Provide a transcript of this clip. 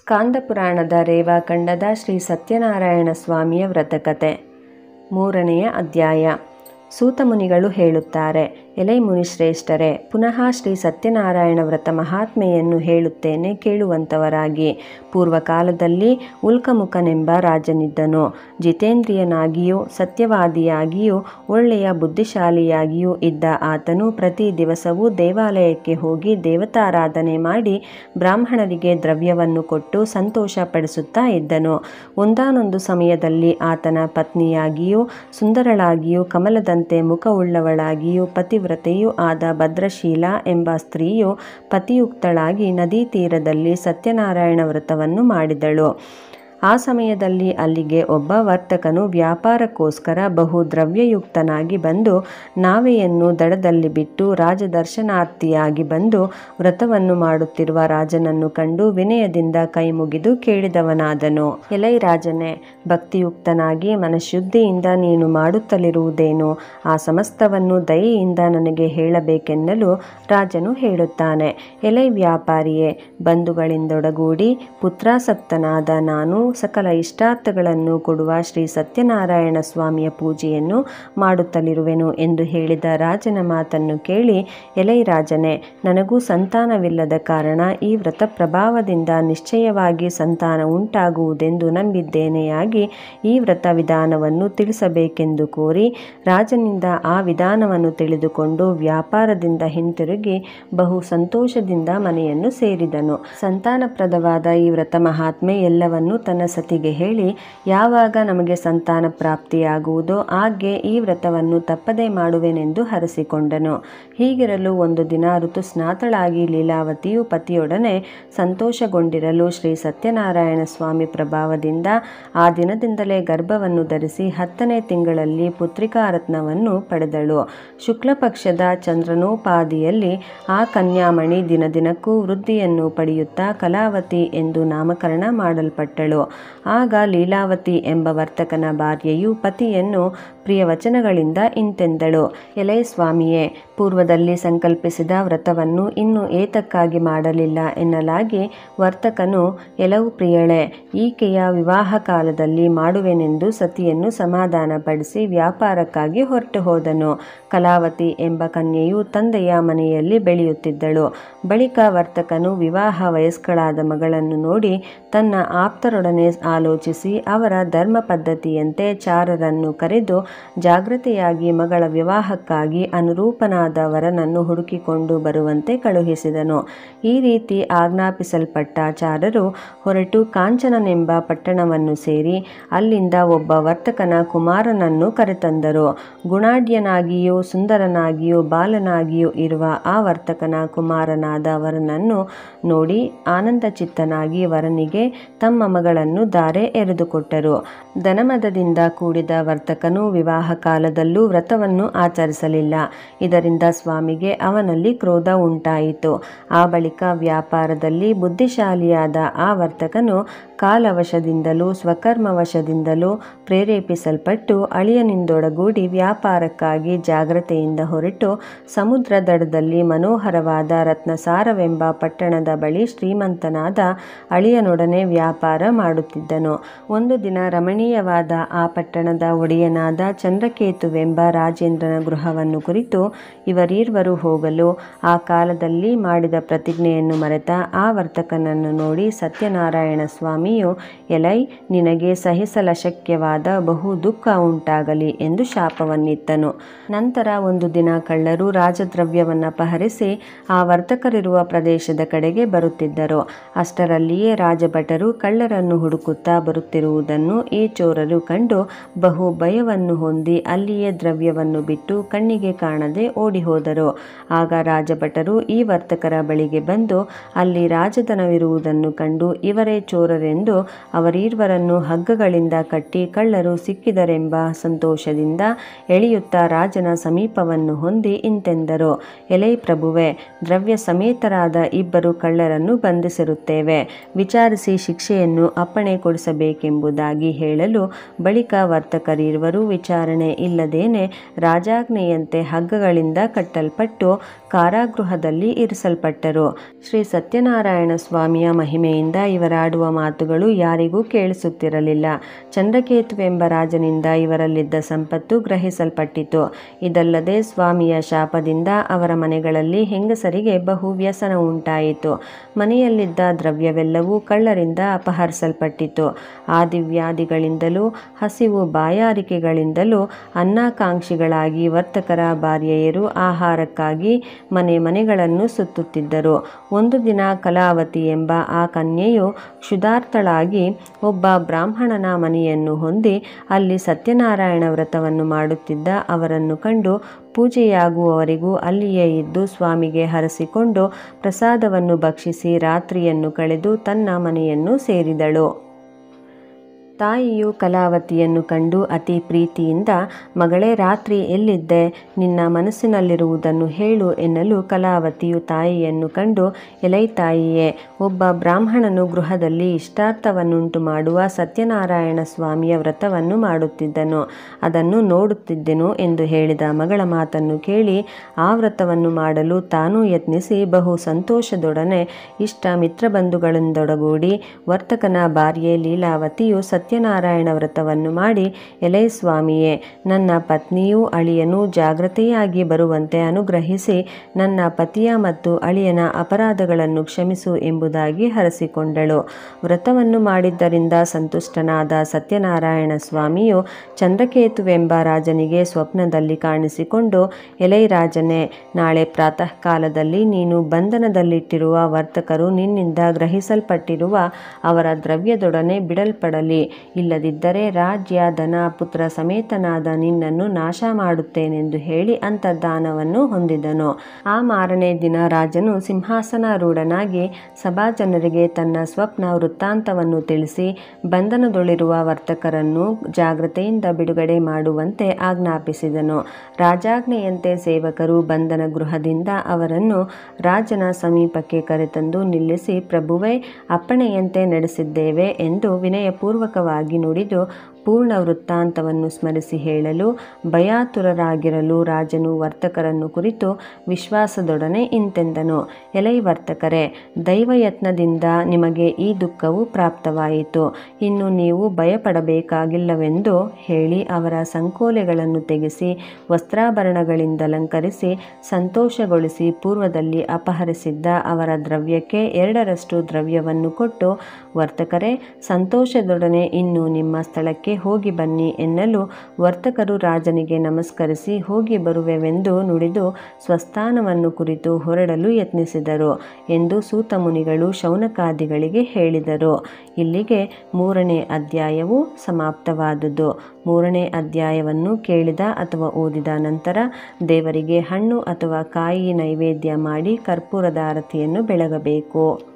ಸ್ಕಾಂದ ಪುರಾಣದ ರೇವಾಖಂಡದ ಶ್ರೀ ಸತ್ಯನಾರಾಯಣ ಸ್ವಾಮಿಯ ವ್ರತಕತೆ ಮೂರನೆಯ ಅಧ್ಯಾಯ ಸೂತಮುನಿಗಳು ಹೇಳುತ್ತಾರೆ ಎಲೈ ಮುನಿಶ್ರೇಷ್ಠರೇ ಪುನಃ ಶ್ರೀ ಸತ್ಯನಾರಾಯಣ ವ್ರತ ಮಹಾತ್ಮೆಯನ್ನು ಹೇಳುತ್ತೇನೆ ಕೇಳುವಂತವರಾಗಿ ಪೂರ್ವಕಾಲದಲ್ಲಿ ಉಲ್ಕಮುಖನೆಂಬ ರಾಜನಿದ್ದನು ಜಿತೇಂದ್ರಿಯನಾಗಿಯೂ ಸತ್ಯವಾದಿಯಾಗಿಯೂ ಒಳ್ಳೆಯ ಬುದ್ಧಿಶಾಲಿಯಾಗಿಯೂ ಇದ್ದ ಆತನು ಪ್ರತಿ ದಿವಸವೂ ದೇವಾಲಯಕ್ಕೆ ಹೋಗಿ ದೇವತಾರಾಧನೆ ಮಾಡಿ ಬ್ರಾಹ್ಮಣರಿಗೆ ದ್ರವ್ಯವನ್ನು ಕೊಟ್ಟು ಸಂತೋಷ ಪಡಿಸುತ್ತಾ ಇದ್ದನು ಒಂದಾನೊಂದು ಸಮಯದಲ್ಲಿ ಆತನ ಪತ್ನಿಯಾಗಿಯೂ ಸುಂದರಳಾಗಿಯೂ ಕಮಲದಂತೆ ಮುಖವುಳ್ಳವಳಾಗಿಯೂ ಪತಿವ್ರತೆಯೂ ಆದ ಭದ್ರಶೀಲ ಎಂಬ ಸ್ತ್ರೀಯು ಪತಿಯುಕ್ತಳಾಗಿ ನದೀ ತೀರದಲ್ಲಿ ಸತ್ಯನಾರಾಯಣ ವ್ರತವನ್ನು ಮಾಡಿದಳು ಆ ಸಮಯದಲ್ಲಿ ಅಲ್ಲಿಗೆ ಒಬ್ಬ ವರ್ತಕನು ವ್ಯಾಪಾರಕ್ಕೋಸ್ಕರ ಬಹು ದ್ರವ್ಯಯುಕ್ತನಾಗಿ ಬಂದು ನಾವೆಯನ್ನು ದಡದಲ್ಲಿ ಬಿಟ್ಟು ರಾಜದರ್ಶನಾರ್ಥಿಯಾಗಿ ಬಂದು ವ್ರತವನ್ನು ಮಾಡುತ್ತಿರುವ ರಾಜನನ್ನು ಕಂಡು ವಿನಯದಿಂದ ಕೈಮುಗಿದು ಕೇಳಿದವನಾದನು ಎಲೈ ರಾಜನೇ ಭಕ್ತಿಯುಕ್ತನಾಗಿ ಮನಶುದ್ಧಿಯಿಂದ ನೀನು ಮಾಡುತ್ತಲಿರುವುದೇನು ಆ ಸಮಸ್ತವನ್ನು ದಯೆಯಿಂದ ನನಗೆ ಹೇಳಬೇಕೆನ್ನಲು ರಾಜನು ಹೇಳುತ್ತಾನೆ ಎಲೈ ವ್ಯಾಪಾರಿಯೇ ಬಂಧುಗಳಿಂದೊಡಗೂಡಿ ಪುತ್ರಾಸಕ್ತನಾದ ನಾನು ಸಕಲ ಇಷ್ಟಾರ್ಥಗಳನ್ನು ಕೊಡುವ ಶ್ರೀ ಸತ್ಯನಾರಾಯಣ ಸ್ವಾಮಿಯ ಪೂಜೆಯನ್ನು ಮಾಡುತ್ತಲಿರುವೆನು ಎಂದು ಹೇಳಿದ ರಾಜನ ಮಾತನ್ನು ಕೇಳಿ ಎಲೈ ರಾಜನೇ ನನಗೂ ಸಂತಾನವಿಲ್ಲದ ಕಾರಣ ಈ ವ್ರತ ಪ್ರಭಾವದಿಂದ ನಿಶ್ಚಯವಾಗಿ ಸಂತಾನ ಉಂಟಾಗುವುದೆಂದು ನಂಬಿದ್ದೇನೆಯಾಗಿ ಈ ವ್ರತ ವಿಧಾನವನ್ನು ತಿಳಿಸಬೇಕೆಂದು ಕೋರಿ ರಾಜನಿಂದ ಆ ವಿಧಾನವನ್ನು ತಿಳಿದುಕೊಂಡು ವ್ಯಾಪಾರದಿಂದ ಹಿಂತಿರುಗಿ ಬಹು ಸಂತೋಷದಿಂದ ಮನೆಯನ್ನು ಸೇರಿದನು ಸಂತಾನಪ್ರದವಾದ ಈ ವ್ರತ ಮಹಾತ್ಮೆ ಎಲ್ಲವನ್ನೂ ತನ್ನ ಸತಿಗೆ ಹೇಳಿ ಯಾವಾಗ ನಮಗೆ ಸಂತಾನ ಪ್ರಾಪ್ತಿಯಾಗುವುದೋ ಆಗ್ಗೆ ಈ ವ್ರತವನ್ನು ತಪ್ಪದೇ ಮಾಡುವೆನೆಂದು ಹರಸಿಕೊಂಡನು ಹೀಗಿರಲು ಒಂದು ದಿನ ಋತುಸ್ನಾತಳಾಗಿ ಲೀಲಾವತಿಯು ಪತಿಯೊಡನೆ ಸಂತೋಷಗೊಂಡಿರಲು ಶ್ರೀ ಸತ್ಯನಾರಾಯಣ ಸ್ವಾಮಿ ಪ್ರಭಾವದಿಂದ ಆ ದಿನದಿಂದಲೇ ಗರ್ಭವನ್ನು ಧರಿಸಿ ಹತ್ತನೇ ತಿಂಗಳಲ್ಲಿ ಪುತ್ರಿಕಾರತ್ನವನ್ನು ಪಡೆದಳು ಶುಕ್ಲ ಪಕ್ಷದ ಚಂದ್ರನೋಪಾದಿಯಲ್ಲಿ ಆ ಕನ್ಯಾಮಣಿ ದಿನದಿನಕ್ಕೂ ವೃದ್ಧಿಯನ್ನು ಪಡೆಯುತ್ತಾ ಕಲಾವತಿ ಎಂದು ನಾಮಕರಣ ಮಾಡಲ್ಪಟ್ಟಳು ಆಗ ಲೀಲಾವತಿ ಎಂಬ ವರ್ತಕನ ಭಾರ್ಯೆಯು ಪತಿಯನ್ನು ಪ್ರಿಯ ವಚನಗಳಿಂದ ಇಂತೆಂದಳು ಎಲೈ ಸ್ವಾಮಿಯೇ ಪೂರ್ವದಲ್ಲಿ ಸಂಕಲ್ಪಿಸಿದ ವ್ರತವನ್ನು ಇನ್ನು ಏತಕ್ಕಾಗಿ ಮಾಡಲಿಲ್ಲ ಎನ್ನಲಾಗಿ ವರ್ತಕನು ಎಲವು ಪ್ರಿಯಳೆ ಈಕೆಯ ವಿವಾಹ ಕಾಲದಲ್ಲಿ ಮಾಡುವೆನೆಂದು ಸತಿಯನ್ನು ಸಮಾಧಾನಪಡಿಸಿ ವ್ಯಾಪಾರಕ್ಕಾಗಿ ಹೊರಟು ಹೋದನು ಕಲಾವತಿ ಎಂಬ ಕನ್ಯೆಯು ತಂದೆಯ ಮನೆಯಲ್ಲಿ ಬೆಳೆಯುತ್ತಿದ್ದಳು ಬಳಿಕ ವರ್ತಕನು ವಿವಾಹ ವಯಸ್ಕಳಾದ ಮಗಳನ್ನು ನೋಡಿ ತನ್ನ ಆಪ್ತರೊಡನೆ ಆಲೋಚಿಸಿ ಅವರ ಧರ್ಮ ಪದ್ಧತಿಯಂತೆ ಚಾರರನ್ನು ಕರೆದು ಜಾಗೃತೆಯಾಗಿ ಮಗಳ ವಿವಾಹಕ್ಕಾಗಿ ಅನುರೂಪನಾದ ವರನನ್ನು ಹುಡುಕಿಕೊಂಡು ಬರುವಂತೆ ಕಳುಹಿಸಿದನು ಈ ರೀತಿ ಆಜ್ಞಾಪಿಸಲ್ಪಟ್ಟ ಚಾರರು ಹೊರಟು ಕಾಂಚನನೆಂಬ ಪಟ್ಟಣವನ್ನು ಸೇರಿ ಅಲ್ಲಿಂದ ಒಬ್ಬ ವರ್ತಕನ ಕುಮಾರನನ್ನು ಕರೆತಂದರು ಗುಣಾಢ್ಯನಾಗಿಯೂ ಸುಂದರನಾಗಿಯೂ ಬಾಲನಾಗಿಯೂ ಇರುವ ಆ ವರ್ತಕನ ಕುಮಾರನಾದ ವರನನ್ನು ನೋಡಿ ಆನಂದಚಿತ್ತನಾಗಿ ವರನಿಗೆ ತಮ್ಮ ಮಗಳನ್ನು ದಾರೆ ಎರೆದುಕೊಟ್ಟರು ಧನಮದದಿಂದ ಕೂಡಿದ ವರ್ತಕನು ವಿವಾಹ ಕಾಲದಲ್ಲೂ ವ್ರತವನ್ನು ಆಚರಿಸಲಿಲ್ಲ ಇದರಿಂದ ಸ್ವಾಮಿಗೆ ಅವನಲ್ಲಿ ಕ್ರೋಧ ಉಂಟಾಯಿತು ಆ ಬಳಿಕ ವ್ಯಾಪಾರದಲ್ಲಿ ಬುದ್ಧಿಶಾಲಿಯಾದ ಆ ವರ್ತಕನು ಕಾಲವಶದಿಂದಲೂ ಸ್ವಕರ್ಮವಶದಿಂದಲೂ ಪ್ರೇರೇಪಿಸಲ್ಪಟ್ಟು ಅಳಿಯನಿಂದೊಡಗೂಡಿ ವ್ಯಾಪಾರಕ್ಕಾಗಿ ಜಾಗ್ರತೆಯಿಂದ ಹೊರಟು ಸಮುದ್ರ ದಡದಲ್ಲಿ ಮನೋಹರವಾದ ರತ್ನಸಾರವೆಂಬ ಪಟ್ಟಣದ ಬಳಿ ಶ್ರೀಮಂತನಾದ ಅಳಿಯನೊಡನೆ ವ್ಯಾಪಾರ ಮಾಡುತ್ತಿದ್ದನು ಒಂದು ದಿನ ರಮಣೀಯವಾದ ಆ ಪಟ್ಟಣದ ಒಡೆಯನಾದ ಚಂದ್ರಕೇತುವೆಂಬ ರಾಜೇಂದ್ರನ ಗೃಹವನ್ನು ಕುರಿತು ಇವರೀರ್ವರು ಹೋಗಲು ಆ ಕಾಲದಲ್ಲಿ ಮಾಡಿದ ಪ್ರತಿಜ್ಞೆಯನ್ನು ಮರೆತ ಆ ವರ್ತಕನನ್ನು ನೋಡಿ ಸತ್ಯನಾರಾಯಣ ಸ್ವಾಮಿಯು ಎಲೈ ನಿನಗೆ ಸಹಿಸಲಶಕ್ಯವಾದ ಬಹು ದುಃಖ ಉಂಟಾಗಲಿ ಎಂದು ಶಾಪವನ್ನಿತ್ತನು ನಂತರ ಒಂದು ದಿನ ಕಳ್ಳರು ರಾಜದ್ರವ್ಯವನ್ನು ಅಪಹರಿಸಿ ಆ ವರ್ತಕರಿರುವ ಪ್ರದೇಶದ ಕಡೆಗೆ ಬರುತ್ತಿದ್ದರು ಅಷ್ಟರಲ್ಲಿಯೇ ರಾಜಭಟರು ಕಳ್ಳರನ್ನು ಹುಡುಕುತ್ತಾ ಬರುತ್ತಿರುವುದನ್ನು ಈ ಚೋರರು ಕಂಡು ಬಹು ಭಯವನ್ನು ಹೊಂದಿ ಅಲ್ಲಿಯೇ ದ್ರವ್ಯವನ್ನು ಬಿಟ್ಟು ಕಣ್ಣಿಗೆ ಕಾಣದೆ ಓಡಿಹೋದರು ಆಗ ರಾಜಭಟರು ಈ ವರ್ತಕರ ಬಳಿಗೆ ಬಂದು ಅಲ್ಲಿ ರಾಜಧನವಿರುವುದನ್ನು ಕಂಡು ಇವರೇ ಚೋರರೆಂದು ಅವರೀರ್ವರನ್ನು ಹಗ್ಗಗಳಿಂದ ಕಟ್ಟಿ ಕಳ್ಳರು ಸಿಕ್ಕಿದರೆಂಬ ಸಂತೋಷದಿಂದ ಎಳೆಯುತ್ತಾ ರಾಜನ ಸಮೀಪವನ್ನು ಹೊಂದಿ ಇಂತೆಂದರು ಎಲೈ ಪ್ರಭುವೆ ದ್ರವ್ಯ ಸಮೇತರಾದ ಇಬ್ಬರು ಕಳ್ಳರನ್ನು ಬಂಧಿಸಿರುತ್ತೇವೆ ವಿಚಾರಿಸಿ ಶಿಕ್ಷೆಯನ್ನು ಅಪ್ಪಣೆ ಕೊಡಿಸಬೇಕೆಂಬುದಾಗಿ ಹೇಳಲು ಬಳಿಕ ವರ್ತಕರಿರುವರು ವಿಚಾರ ವಿಚಾರಣೆ ಇಲ್ಲದೇನೆ ರಾಜಾಜ್ಞೆಯಂತೆ ಹಗ್ಗಗಳಿಂದ ಕಟ್ಟಲ್ಪಟ್ಟು ಕಾರಾಗೃಹದಲ್ಲಿ ಇರಿಸಲ್ಪಟ್ಟರು ಶ್ರೀ ಸತ್ಯನಾರಾಯಣ ಸ್ವಾಮಿಯ ಮಹಿಮೆಯಿಂದ ಇವರಾಡುವ ಮಾತುಗಳು ಯಾರಿಗೂ ಕೇಳಿಸುತ್ತಿರಲಿಲ್ಲ ಚಂದ್ರಕೇತುವೆಂಬ ರಾಜನಿಂದ ಇವರಲ್ಲಿದ್ದ ಸಂಪತ್ತು ಗ್ರಹಿಸಲ್ಪಟ್ಟಿತು ಇದಲ್ಲದೆ ಸ್ವಾಮಿಯ ಶಾಪದಿಂದ ಅವರ ಮನೆಗಳಲ್ಲಿ ಹೆಂಗಸರಿಗೆ ಬಹು ವ್ಯಸನ ಉಂಟಾಯಿತು ಮನೆಯಲ್ಲಿದ್ದ ದ್ರವ್ಯವೆಲ್ಲವೂ ಕಳ್ಳರಿಂದ ಅಪಹರಿಸಲ್ಪಟ್ಟಿತು ಆದಿವ್ಯಾಧಿಗಳಿಂದಲೂ ಹಸಿವು ಬಾಯಾರಿಕೆಗಳಿಂದಲೂ ಅನ್ನಾಕಾಂಕ್ಷಿಗಳಾಗಿ ವರ್ತಕರ ಭಾರ್ಯೆಯರು ಆಹಾರಕ್ಕಾಗಿ ಮನೆ ಮನೆಗಳನ್ನು ಸುತ್ತುತ್ತಿದ್ದರು ಒಂದು ದಿನ ಕಲಾವತಿ ಎಂಬ ಆ ಕನ್ಯೆಯು ಕ್ಷುಧಾರ್ಥಳಾಗಿ ಒಬ್ಬ ಬ್ರಾಹ್ಮಣನ ಮನೆಯನ್ನು ಹೊಂದಿ ಅಲ್ಲಿ ಸತ್ಯನಾರಾಯಣ ವ್ರತವನ್ನು ಮಾಡುತ್ತಿದ್ದ ಅವರನ್ನು ಕಂಡು ಪೂಜೆಯಾಗುವವರೆಗೂ ಅಲ್ಲಿಯೇ ಇದ್ದು ಸ್ವಾಮಿಗೆ ಹರಸಿಕೊಂಡು ಪ್ರಸಾದವನ್ನು ಭಕ್ಷಿಸಿ ರಾತ್ರಿಯನ್ನು ಕಳೆದು ತನ್ನ ಮನೆಯನ್ನು ಸೇರಿದಳು ತಾಯಿಯು ಕಲಾವತಿಯನ್ನು ಕಂಡು ಅತಿ ಪ್ರೀತಿಯಿಂದ ಮಗಳೇ ರಾತ್ರಿ ಎಲ್ಲಿದ್ದೆ ನಿನ್ನ ಮನಸ್ಸಿನಲ್ಲಿರುವುದನ್ನು ಹೇಳು ಎನ್ನಲು ಕಲಾವತಿಯು ತಾಯಿಯನ್ನು ಕಂಡು ಎಲೈ ತಾಯಿಯೇ ಒಬ್ಬ ಬ್ರಾಹ್ಮಣನು ಗೃಹದಲ್ಲಿ ಇಷ್ಟಾರ್ಥವನ್ನುಂಟು ಮಾಡುವ ಸತ್ಯನಾರಾಯಣ ಸ್ವಾಮಿಯ ವ್ರತವನ್ನು ಮಾಡುತ್ತಿದ್ದನು ಅದನ್ನು ನೋಡುತ್ತಿದ್ದೆನು ಎಂದು ಹೇಳಿದ ಮಗಳ ಮಾತನ್ನು ಕೇಳಿ ಆ ವ್ರತವನ್ನು ಮಾಡಲು ತಾನೂ ಯತ್ನಿಸಿ ಬಹು ಸಂತೋಷದೊಡನೆ ಇಷ್ಟ ಮಿತ್ರಬಂಧುಗಳಿಂದೊಡಗೂಡಿ ವರ್ತಕನ ಭಾರ್ಯೆ ಲೀಲಾವತಿಯು ಸತ್ಯನಾರಾಯಣ ವ್ರತವನ್ನು ಮಾಡಿ ಎಲೈ ಸ್ವಾಮಿಯೇ ನನ್ನ ಪತ್ನಿಯೂ ಅಳಿಯನೂ ಜಾಗ್ರತೆಯಾಗಿ ಬರುವಂತೆ ಅನುಗ್ರಹಿಸಿ ನನ್ನ ಪತಿಯ ಮತ್ತು ಅಳಿಯನ ಅಪರಾಧಗಳನ್ನು ಕ್ಷಮಿಸು ಎಂಬುದಾಗಿ ಹರಸಿಕೊಂಡಳು ವ್ರತವನ್ನು ಮಾಡಿದ್ದರಿಂದ ಸಂತುಷ್ಟನಾದ ಸತ್ಯನಾರಾಯಣ ಸ್ವಾಮಿಯು ಚಂದ್ರಕೇತುವೆಂಬ ರಾಜನಿಗೆ ಸ್ವಪ್ನದಲ್ಲಿ ಕಾಣಿಸಿಕೊಂಡು ಎಲೈ ರಾಜನೇ ನಾಳೆ ಪ್ರಾತಃ ಕಾಲದಲ್ಲಿ ನೀನು ಬಂಧನದಲ್ಲಿಟ್ಟಿರುವ ವರ್ತಕರು ನಿನ್ನಿಂದ ಗ್ರಹಿಸಲ್ಪಟ್ಟಿರುವ ಅವರ ದ್ರವ್ಯದೊಡನೆ ಬಿಡಲ್ಪಡಲಿ ಇಲ್ಲದಿದ್ದರೆ ರಾಜ್ಯ ಧನ ಪುತ್ರ ಸಮೇತನಾದ ನಿನ್ನನ್ನು ನಾಶ ಮಾಡುತ್ತೇನೆಂದು ಹೇಳಿ ಅಂತರ್ಧಾನವನ್ನು ಹೊಂದಿದನು ಆ ಮಾರನೇ ದಿನ ರಾಜನು ಸಿಂಹಾಸನಾರೂಢನಾಗಿ ಸಭಾಜನರಿಗೆ ತನ್ನ ಸ್ವಪ್ನ ವೃತ್ತಾಂತವನ್ನು ತಿಳಿಸಿ ಬಂಧನದೊಳಿರುವ ವರ್ತಕರನ್ನು ಜಾಗ್ರತೆಯಿಂದ ಬಿಡುಗಡೆ ಮಾಡುವಂತೆ ಆಜ್ಞಾಪಿಸಿದನು ರಾಜಾಜ್ಞೆಯಂತೆ ಸೇವಕರು ಬಂಧನ ಗೃಹದಿಂದ ಅವರನ್ನು ರಾಜನ ಸಮೀಪಕ್ಕೆ ಕರೆತಂದು ನಿಲ್ಲಿಸಿ ಪ್ರಭುವೇ ಅಪ್ಪಣೆಯಂತೆ ನಡೆಸಿದ್ದೇವೆ ಎಂದು ವಿನಯಪೂರ್ವಕವಾಗಿ ನುಡಿದು ಪೂರ್ಣ ವೃತ್ತಾಂತವನ್ನು ಸ್ಮರಿಸಿ ಹೇಳಲು ಭಯಾತುರರಾಗಿರಲು ರಾಜನು ವರ್ತಕರನ್ನು ಕುರಿತು ವಿಶ್ವಾಸದೊಡನೆ ಇಂತೆಂದನು ಎಲೈ ವರ್ತಕರೇ ದೈವಯತ್ನದಿಂದ ನಿಮಗೆ ಈ ದುಃಖವು ಪ್ರಾಪ್ತವಾಯಿತು ಇನ್ನು ನೀವು ಭಯಪಡಬೇಕಾಗಿಲ್ಲವೆಂದು ಹೇಳಿ ಅವರ ಸಂಕೋಲೆಗಳನ್ನು ತೆಗೆಸಿ ವಸ್ತ್ರಾಭರಣಗಳಿಂದ ಅಲಂಕರಿಸಿ ಸಂತೋಷಗೊಳಿಸಿ ಪೂರ್ವದಲ್ಲಿ ಅಪಹರಿಸಿದ್ದ ಅವರ ದ್ರವ್ಯಕ್ಕೆ ಎರಡರಷ್ಟು ದ್ರವ್ಯವನ್ನು ಕೊಟ್ಟು ವರ್ತಕರೇ ಸಂತೋಷದೊಡನೆ ಇನ್ನು ನಿಮ್ಮ ಸ್ಥಳಕ್ಕೆ ಹೋಗಿ ಬನ್ನಿ ಎನ್ನಲು ವರ್ತಕರು ರಾಜನಿಗೆ ನಮಸ್ಕರಿಸಿ ಹೋಗಿ ಬರುವೆವೆಂದು ನುಡಿದು ಸ್ವಸ್ಥಾನವನ್ನು ಕುರಿತು ಹೊರಡಲು ಯತ್ನಿಸಿದರು ಎಂದು ಸೂತಮುನಿಗಳು ಶೌನಕಾದಿಗಳಿಗೆ ಹೇಳಿದರು ಇಲ್ಲಿಗೆ ಮೂರನೇ ಅಧ್ಯಾಯವು ಸಮಾಪ್ತವಾದುದು ಮೂರನೇ ಅಧ್ಯಾಯವನ್ನು ಕೇಳಿದ ಅಥವಾ ಓದಿದ ನಂತರ ದೇವರಿಗೆ ಹಣ್ಣು ಅಥವಾ ಕಾಯಿ ನೈವೇದ್ಯ ಮಾಡಿ ಕರ್ಪೂರದ ಆರತಿಯನ್ನು ಬೆಳಗಬೇಕು